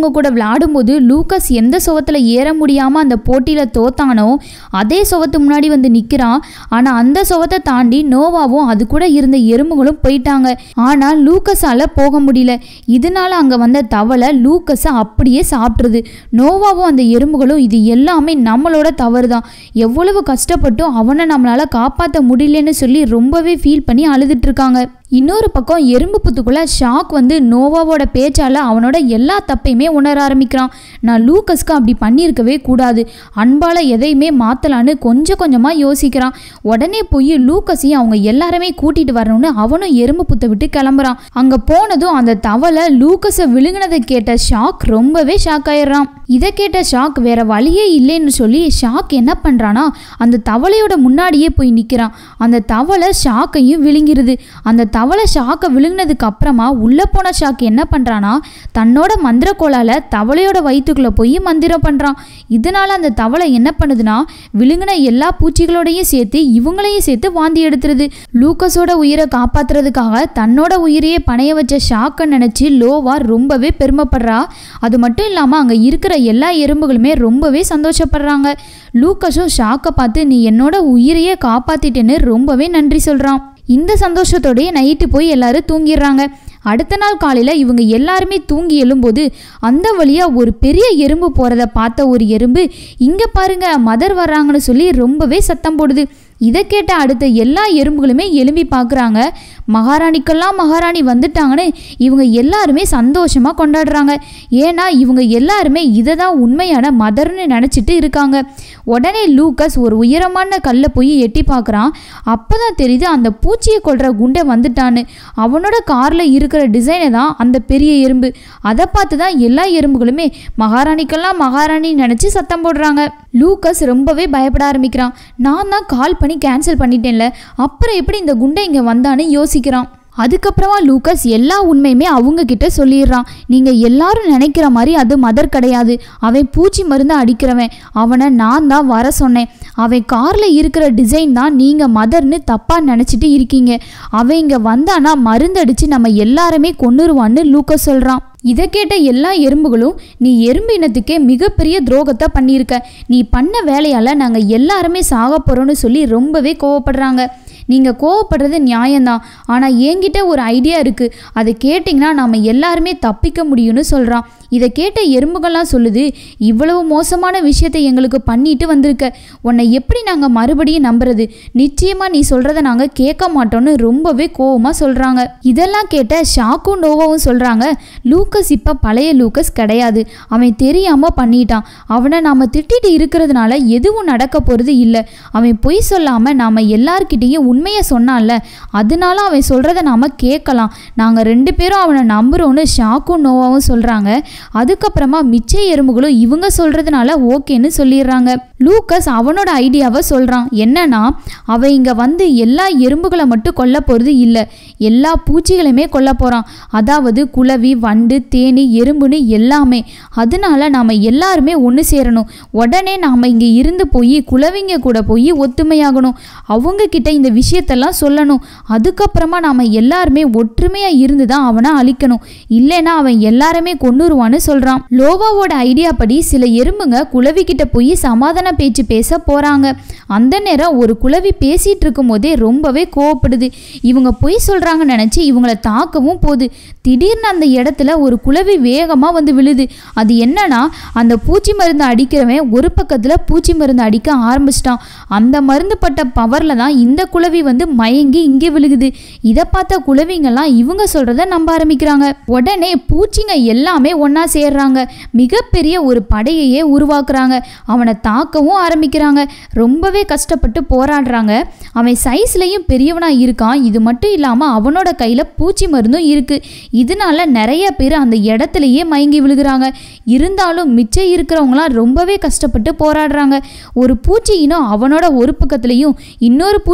ஆடும்போது லூக்கஸ் எந்த சுவத்தில் ஏற முடியாமல் அந்த போட்டியில் தோத்தானோ அதே சுவத்து முன்னாடி வந்து நிற்கிறான் ஆனால் அந்த சுவத்தை தாண்டி நோவாவும் அது கூட இருந்த எறும்புகளும் போயிட்டாங்க ஆனால் லூக்கஸால் போக முடியல இதனால அங்கே வந்த தவளை லூக்கஸை அப்படியே சாப்பிட்ருது நோவாவும் அந்த எறும்புகளும் இது எல்லாமே நம்மளோட தவறு தான் எவ்வளவு கஷ்டப்பட்டும் அவனை நம்மளால் காப்பாற்ற முடியலன்னு சொல்லி ரொம்பவே ஃபீல் பண்ணி அழுதுட்டு இருக்காங்க இன்னொரு பக்கம் எறும்பு புத்துக்குள்ள ஷாக் வந்து நோவாவோட பேச்சால அவனோட எல்லா தப்பையுமே உணர ஆரம்பிக்கிறான் நான் லூக்கஸ்க்கு அப்படி பண்ணியிருக்கவே கூடாது அன்பால எதையுமே மாத்தலான்னு கொஞ்சம் கொஞ்சமா யோசிக்கிறான் உடனே போய் லூக்கஸையும் அவங்க எல்லாருமே கூட்டிட்டு வரணும்னு அவனும் எறும்பு புத்தை விட்டு கிளம்புறான் அங்க போனதும் அந்த தவளை லூக்கஸை விழுங்கினதை கேட்ட ஷாக் ரொம்பவே ஷாக் ஆயிடுறான் இதை கேட்ட ஷாக் வேற வழியே இல்லைன்னு சொல்லி ஷாக் என்ன பண்றானா அந்த தவளையோட முன்னாடியே போய் நிற்கிறான் அந்த தவளை ஷாக்கையும் விழுங்கிருது அந்த தவளை ஷாக்கை விழுங்கினதுக்கு அப்புறமா உள்ளே போன ஷாக் என்ன பண்ணுறானா தன்னோட மந்திரக்கோளால தவளையோட வயிற்றுக்குள்ளே போய் மந்திரம் பண்ணுறான் இதனால அந்த தவளை என்ன பண்ணுதுன்னா விழுங்கின எல்லா பூச்சிகளோடையும் சேர்த்து இவங்களையும் சேர்த்து வாந்தி எடுத்துருது லூக்கஸோட உயிரை காப்பாத்துறதுக்காக தன்னோட உயிரையே பணைய வச்ச ஷாக்கை நினச்சி லோவா ரொம்பவே பெருமைப்படுறா அது மட்டும் இல்லாமல் அங்கே இருக்கிற எல்லா எறும்புகளுமே ரொம்பவே சந்தோஷப்படுறாங்க லூக்கஸும் ஷாக்கை பார்த்து நீ என்னோட உயிரையே காப்பாத்திட்டேன்னு ரொம்பவே நன்றி சொல்கிறான் இந்த சந்தோஷத்தோடயே நைட்டு போய் எல்லாரும் தூங்கிடுறாங்க அடுத்த நாள் காலையில் இவங்க எல்லாருமே தூங்கி எழும்போது அந்த வழியாக ஒரு பெரிய எறும்பு போகிறத பார்த்த ஒரு எறும்பு இங்கே பாருங்க மதர் வர்றாங்கன்னு சொல்லி ரொம்பவே சத்தம் போடுது இதை கேட்ட அடுத்த எல்லா எறும்புகளுமே எழும்பி பார்க்குறாங்க மகாராணிக்கெல்லாம் மகாராணி வந்துட்டாங்கன்னு இவங்க எல்லாருமே சந்தோஷமாக கொண்டாடுறாங்க ஏன்னா இவங்க எல்லாருமே இதை தான் உண்மையான மதர்னு நினச்சிட்டு இருக்காங்க உடனே லூக்கஸ் ஒரு உயரமான கல்லை போய் எட்டி பார்க்குறான் அப்போ தான் தெரியுது அந்த பூச்சியை கொள்கிற குண்டை வந்துட்டான்னு அவனோட காரில் இருக்கிற டிசைனை தான் அந்த பெரிய எறும்பு அதை பார்த்து தான் எல்லா எறும்புகளுமே மகாராணிக்கெல்லாம் மகாராணி நினச்சி சத்தம் போடுறாங்க லூக்கஸ் ரொம்பவே பயப்பட ஆரம்பிக்கிறான் நான் தான் கால் பண்ணி கேன்சல் பண்ணிட்டேன்ல அப்புறம் எப்படி இந்த குண்டை இங்கே வந்தான்னு யோசிக்கிறான் அதுக்கப்புறமா லூக்கஸ் எல்லா உண்மையுமே அவங்க கிட்ட சொல்லிடுறான் நீங்கள் எல்லாரும் நினைக்கிற மாதிரி அது மதர் கிடையாது அவன் பூச்சி மருந்து அடிக்கிறவன் அவனை நான் தான் வர சொன்னேன் அவன் காரில் இருக்கிற டிசைன் தான் நீங்கள் மதர்னு தப்பாக நினச்சிட்டு இருக்கீங்க அவன் இங்கே வந்தானா மருந்தடிச்சு நம்ம எல்லாருமே கொன்னுருவான்னு லூக்கஸ் சொல்கிறான் இதை கேட்ட எல்லா எறும்புகளும் நீ எறும்பு இனத்துக்கே மிகப்பெரிய துரோகத்தை பண்ணியிருக்க நீ பண்ண வேலையால் நாங்கள் எல்லாருமே சாக போகிறோன்னு சொல்லி ரொம்பவே கோவப்படுறாங்க நீங்கள் கோவப்படுறது நியாயம்தான் ஆனால் என்கிட்ட ஒரு ஐடியா இருக்குது அதை கேட்டிங்கன்னா நாம் எல்லாருமே தப்பிக்க முடியும்னு சொல்கிறான் இதை கேட்ட எறும்புகள்லாம் சொல்லுது இவ்வளவு மோசமான விஷயத்தை எங்களுக்கு பண்ணிட்டு வந்திருக்க உன்னை எப்படி நாங்கள் மறுபடியும் நம்புறது நிச்சயமாக நீ சொல்கிறத நாங்கள் கேட்க மாட்டோம்னு ரொம்பவே கோவமாக சொல்கிறாங்க இதெல்லாம் கேட்ட ஷாக்கும் நோவாவும் சொல்கிறாங்க லூக்கஸ் இப்போ பழைய லூக்கஸ் கிடையாது அவன் தெரியாமல் பண்ணிட்டான் அவனை நாம் திட்டிட்டு இருக்கிறதுனால எதுவும் நடக்க போகிறது இல்லை அவன் பொய் சொல்லாமல் நாம் எல்லார்கிட்டேயும் உண்மையை சொன்னான்ல அதனால அவன் சொல்கிறத நாம் கேட்கலாம் நாங்கள் ரெண்டு பேரும் அவனை நம்புகிறோன்னு ஷாக்கும் நோவாவும் சொல்கிறாங்க அதுக்கப்புறமா மிச்ச எறும்புகளும் இவங்க சொல்கிறதுனால ஓகேன்னு சொல்லிடுறாங்க லூக்கஸ் அவனோட ஐடியாவை சொல்கிறான் என்னன்னா அவன் இங்கே வந்து எல்லா எறும்புகளை மட்டும் கொல்ல போகிறது இல்லை எல்லா பூச்சிகளையுமே கொல்ல போகிறான் அதாவது குளவி வண்டு தேனி எறும்புன்னு எல்லாமே அதனால நாம் எல்லாருமே ஒன்று சேரணும் உடனே நாம் இங்கே இருந்து போய் குளவிங்க கூட போய் ஒத்துமையாகணும் அவங்க கிட்ட இந்த விஷயத்தெல்லாம் சொல்லணும் அதுக்கப்புறமா நாம் எல்லாருமே ஒற்றுமையாக இருந்து தான் அவனை அழிக்கணும் இல்லைன்னா அவன் எல்லாருமே கொன்னுருவான்னு சொல்கிறான் லோவாவோட ஐடியா படி சில எறும்புங்க குளவி கிட்ட போய் சமாதான பேச்சு பேச போகிறாங்க அந்த நேரம் ஒரு குளவி பேசிகிட்டு இருக்கும்போதே ரொம்பவே கோவப்படுது இவங்க பொய் சொல்கிறாங்கன்னு நினச்சி இவங்கள தாக்கவும் போகுது திடீர்னு அந்த இடத்துல ஒரு குளவி வேகமாக வந்து விழுது அது என்னன்னா அந்த பூச்சி மருந்து அடிக்கிறவன் ஒரு பக்கத்தில் பூச்சி மருந்து அடிக்க ஆரம்பிச்சிட்டான் அந்த மருந்து பட்ட பவரில் தான் இந்த குளவி வந்து மயங்கி இங்கே விழுகுது இதை பார்த்த குளவிங்கெல்லாம் இவங்க சொல்கிறத நம்ப ஆரம்பிக்கிறாங்க உடனே பூச்சிங்க எல்லாமே ஒன்றா சேர்றாங்க மிகப்பெரிய ஒரு படையையே உருவாக்குறாங்க அவனை தாக்கவும் ஆரம்பிக்கிறாங்க ரொம்பவே கஷ்டப்பட்டு போராடுறாங்க அவன் சைஸ்லையும் பெரியவனாக இருக்கான் இது மட்டும் இல்லாமல் அவனோட கையில் பூச்சி மருந்தும் இருக்குது இதனால நிறைய பேர் அந்த இடத்துலையே மயங்கி விழுகிறாங்க இருந்தாலும் மிச்சம் இருக்கிறவங்களாம் ரொம்பவே கஷ்டப்பட்டு போராடுறாங்க ஒரு பூச்சி இனம் அவனோட ஒரு பக்கத்துலேயும் இன்னொரு பூச்சி இனம்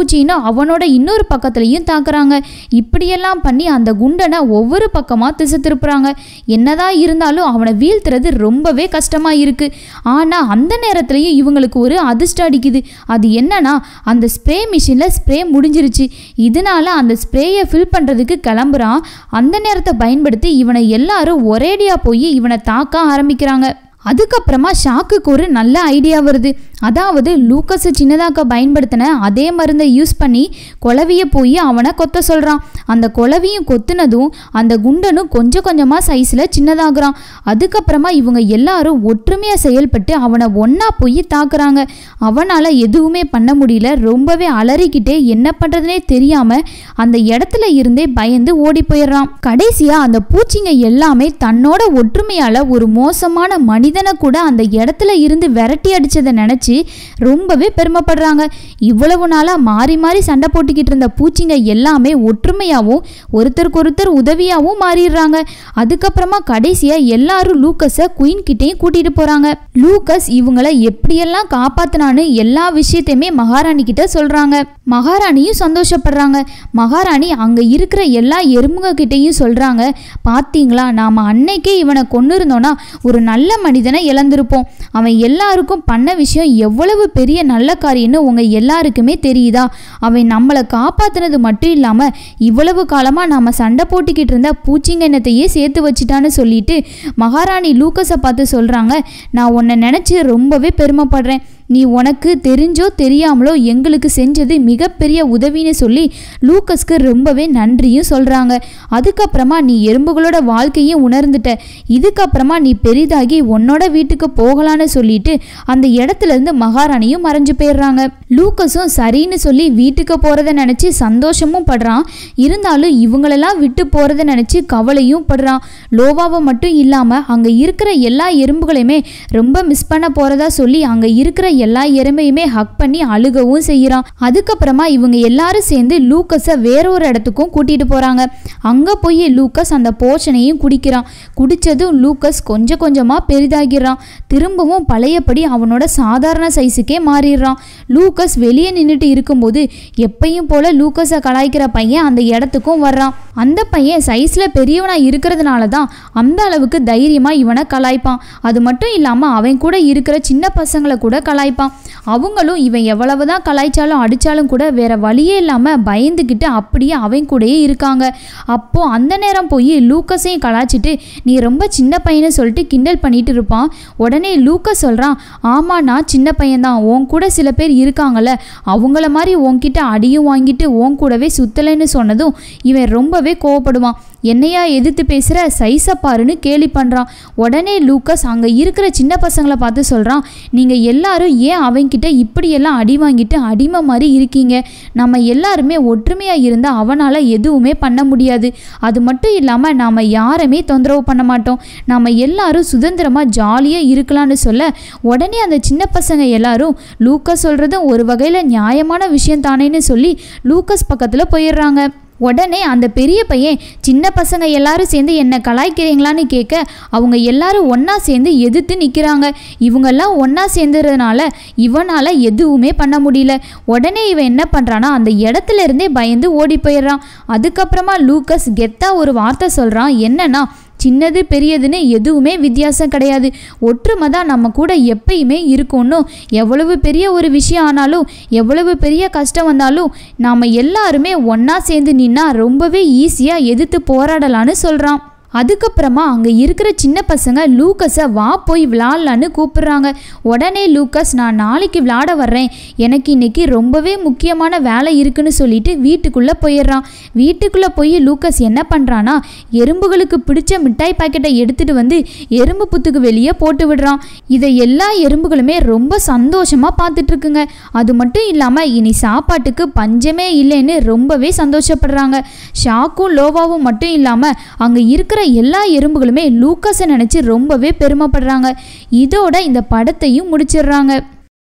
அவனோட இன்னொரு பக்கத்துலையும் தாக்குறாங்க இப்படியெல்லாம் பண்ணி அந்த குண்டனை ஒவ்வொரு பக்கமாக திசை திருப்புறாங்க என்னதான் இருந்தாலும் அவனை வீழ்த்துறது ரொம்பவே கஷ்டமாக இருக்குது ஆனால் அந்த நேரத்துலையும் இவங்களுக்கு ஒரு அதிர்ஷ்டம் அடிக்குது அது என்னன்னா அந்த ஸ்ப்ரே மிஷினில் ஸ்ப்ரே முடிஞ்சிருச்சு இதனால அந்த ஸ்ப்ரேயை ஃபில் பண்ணுறதுக்கு கிளம்புறான் அந்த நேரத்தை பயன்படுத்தி இவனை எல்லாரும் ஒரேடியாக போய் இவனை தாக்க ஆரம்பிக்கிறாங்க அதுக்கப்புறமா ஷாக்குக்கு ஒரு நல்ல ஐடியா வருது அதாவது லூக்கஸை சின்னதாக்க பயன்படுத்தின அதே மருந்தை யூஸ் பண்ணி குளவியை போய் அவனை கொத்த சொல்கிறான் அந்த குளவியும் கொத்துனதும் அந்த குண்டனும் கொஞ்சம் கொஞ்சமாக சைஸில் சின்னதாகிறான் அதுக்கப்புறமா இவங்க எல்லாரும் ஒற்றுமையாக செயல்பட்டு அவனை ஒன்றா போய் தாக்குறாங்க அவனால் எதுவுமே பண்ண முடியல ரொம்பவே அலறிக்கிட்டே என்ன பண்ணுறதுனே தெரியாமல் அந்த இடத்துல இருந்தே பயந்து ஓடி போயிடுறான் கடைசியாக அந்த பூச்சிங்க எல்லாமே தன்னோட ஒற்றுமையால் ஒரு மோசமான மனிதனை கூட அந்த இடத்துல இருந்து விரட்டி அடிச்சதை நினச்சி ரொம்பவே பெருமைப்படுறாங்க இவ்வளவு நாளாக மாறி மாறி சண்டை போட்டுக்கிட்டு இருந்த பூச்சிங்க எல்லாமே ஒற்றுமையாகவும் ஒருத்தருக்கு ஒருத்தர் உதவியாகவும் மாறிடுறாங்க அதுக்கப்புறமா கடைசியாக எல்லாரும் லூக்கஸை குயின் கிட்டேயும் கூட்டிகிட்டு போகிறாங்க லூக்கஸ் இவங்களை எப்படியெல்லாம் காப்பாத்தினான்னு எல்லா விஷயத்தையுமே மகாராணி கிட்ட சொல்கிறாங்க மகாராணியும் சந்தோஷப்படுறாங்க மகாராணி அங்கே இருக்கிற எல்லா எறும்புங்க கிட்டேயும் சொல்கிறாங்க பார்த்தீங்களா நாம் அன்னைக்கே இவனை கொண்டு இருந்தோன்னா ஒரு நல்ல மனிதனை இழந்திருப்போம் அவன் எல்லாருக்கும் பண்ண விஷயம் எவ்வளவு பெரிய நல்ல காரியம்னு உங்கள் எல்லாருக்குமே தெரியுதா அவன் நம்மளை காப்பாத்துனது மட்டும் இல்லாமல் இவ்வளவு காலமாக நாம் சண்டை போட்டுக்கிட்டு இருந்த பூச்சிங்கன்னத்தையே சேர்த்து வச்சிட்டான்னு சொல்லிட்டு மகாராணி லூக்கஸை பார்த்து சொல்கிறாங்க நான் உன்னை நினச்சி ரொம்பவே பெருமைப்படுறேன் நீ உனக்கு தெரிஞ்சோ தெரியாமலோ எங்களுக்கு செஞ்சது மிகப்பெரிய உதவின்னு சொல்லி லூக்கஸ்க்கு ரொம்பவே நன்றியும் சொல்கிறாங்க அதுக்கப்புறமா நீ எறும்புகளோட வாழ்க்கையும் உணர்ந்துட்ட இதுக்கப்புறமா நீ பெரிதாகி உன்னோட வீட்டுக்கு போகலான்னு சொல்லிட்டு அந்த இடத்துல இருந்து மகாராணியும் மறைஞ்சு போயிடுறாங்க லூக்கஸும் சரின்னு சொல்லி வீட்டுக்கு போகிறத நினச்சி சந்தோஷமும் படுறான் இருந்தாலும் இவங்களெல்லாம் விட்டு போகிறத நினச்சி கவலையும் படுறான் லோவாவை மட்டும் இல்லாமல் அங்கே இருக்கிற எல்லா எறும்புகளையுமே ரொம்ப மிஸ் பண்ண போகிறதா சொல்லி அங்கே இருக்கிற எல்லா எறும்பையுமே ஹக் பண்ணி அழுகவும் செய்கிறான் அதுக்கப்புறமா இவங்க எல்லாரும் சேர்ந்து லூக்கஸை வேற ஒரு இடத்துக்கும் கூட்டிகிட்டு போகிறாங்க அங்கே போய் லூக்கஸ் அந்த போஷனையும் குடிக்கிறான் குடித்ததும் லூக்கஸ் கொஞ்சம் கொஞ்சமாக பெரிதாகிறான் திரும்பவும் பழையபடி அவனோட சாதாரண சைஸுக்கே மாறிடுறான் லூக்கஸ் வெளியே நின்றுட்டு இருக்கும்போது எப்பயும் போல லூக்கஸை கலாய்க்கிற பையன் அந்த இடத்துக்கும் வர்றான் அந்த பையன் சைஸில் பெரியவனாக இருக்கிறதுனால தான் அந்த அளவுக்கு தைரியமாக இவனை கலாய்ப்பான் அது மட்டும் இல்லாமல் அவன் கூட இருக்கிற சின்ன பசங்களை கூட கலாய்ப்பான் அவங்களும் இவன் எவ்வளவு தான் கலாய்ச்சாலும் அடித்தாலும் கூட வேற வழியே இல்லாமல் பயந்துக்கிட்டு அப்படியே அவன் கூடயே இருக்காங்க அப்போது அந்த நேரம் போய் லூக்கஸையும் கலாய்ச்சிட்டு நீ ரொம்ப சின்ன பையன்னு சொல்லிட்டு கிண்டல் பண்ணிட்டு இருப்பான் உடனே லூக்கஸ் சொல்கிறான் ஆமாம் நான் சின்ன பையன்தான் உன் கூட சில பேர் இருக்காங்கல்ல அவங்கள மாதிரி உன்கிட்ட அடியும் வாங்கிட்டு உன் கூடவே சுத்தலைன்னு சொன்னதும் இவன் ரொம்பவே கோவப்படுவான் என்னையா எதிர்த்து பேசுகிற சைஸை பாருன்னு கேலி பண்ணுறான் உடனே லூக்கஸ் அங்கே இருக்கிற சின்ன பசங்களை பார்த்து சொல்கிறான் நீங்கள் எல்லாரும் ஏன் அவன்கிட்ட இப்படியெல்லாம் அடி வாங்கிட்டு அடிமை மாதிரி இருக்கீங்க நம்ம எல்லாருமே ஒற்றுமையாக இருந்தால் அவனால் எதுவுமே பண்ண முடியாது அது மட்டும் இல்லாமல் நாம் யாருமே தொந்தரவு பண்ண மாட்டோம் நாம் எல்லாரும் சுதந்திரமாக ஜாலியாக இருக்கலாம்னு சொல்ல உடனே அந்த சின்ன பசங்க எல்லாரும் லூக்கஸ் சொல்கிறதும் ஒரு வகையில் நியாயமான விஷயம் தானேன்னு சொல்லி லூக்கஸ் பக்கத்தில் போயிடுறாங்க உடனே அந்த பெரிய பையன் சின்ன பசங்க எல்லாரும் சேர்ந்து என்னை கலாய்க்கிறீங்களான்னு கேட்க அவங்க எல்லாரும் ஒன்றா சேர்ந்து எதிர்த்து நிற்கிறாங்க இவங்கெல்லாம் ஒன்றா சேர்ந்துறதுனால இவனால் எதுவுமே பண்ண முடியல உடனே இவன் என்ன பண்ணுறான்னா அந்த இடத்துல இருந்தே பயந்து ஓடி போயிடுறான் அதுக்கப்புறமா லூக்கஸ் கெத்தா ஒரு வார்த்தை சொல்கிறான் என்னன்னா சின்னது பெரியதுன்னு எதுவுமே வித்தியாசம் கிடையாது ஒற்றுமை தான் நம்ம கூட எப்பயுமே இருக்கும்னு எவ்வளவு பெரிய ஒரு விஷயம் ஆனாலும் எவ்வளவு பெரிய கஷ்டம் வந்தாலும் நாம் எல்லாருமே ஒன்றா சேர்ந்து நின்னா ரொம்பவே ஈஸியாக எதிர்த்து போராடலான்னு சொல்கிறான் அதுக்கப்புறமா அங்கே இருக்கிற சின்ன பசங்க லூக்கஸை வா போய் விளாட்லான்னு கூப்பிடுறாங்க உடனே லூக்கஸ் நான் நாளைக்கு விளாட வர்றேன் எனக்கு இன்னைக்கு ரொம்பவே முக்கியமான வேலை இருக்குன்னு சொல்லிட்டு வீட்டுக்குள்ளே போயிடுறான் வீட்டுக்குள்ளே போய் லூக்கஸ் என்ன பண்ணுறான்னா எறும்புகளுக்கு பிடிச்ச மிட்டாய் பாக்கெட்டை எடுத்துகிட்டு வந்து எறும்பு புத்துக்கு வெளியே போட்டு விடுறான் இதை எல்லா எறும்புகளுமே ரொம்ப சந்தோஷமாக பார்த்துட்டு இருக்குங்க அது மட்டும் இல்லாமல் இனி சாப்பாட்டுக்கு பஞ்சமே இல்லைன்னு ரொம்பவே சந்தோஷப்படுறாங்க ஷாக்கும் லோவாவும் மட்டும் இல்லாமல் அங்கே இருக்கிற எல்லா எறும்புகளுமே லூக்கஸை நினச்சி ரொம்பவே பெருமைப்படுறாங்க இதோட இந்த படத்தையும் முடிச்சிடுறாங்க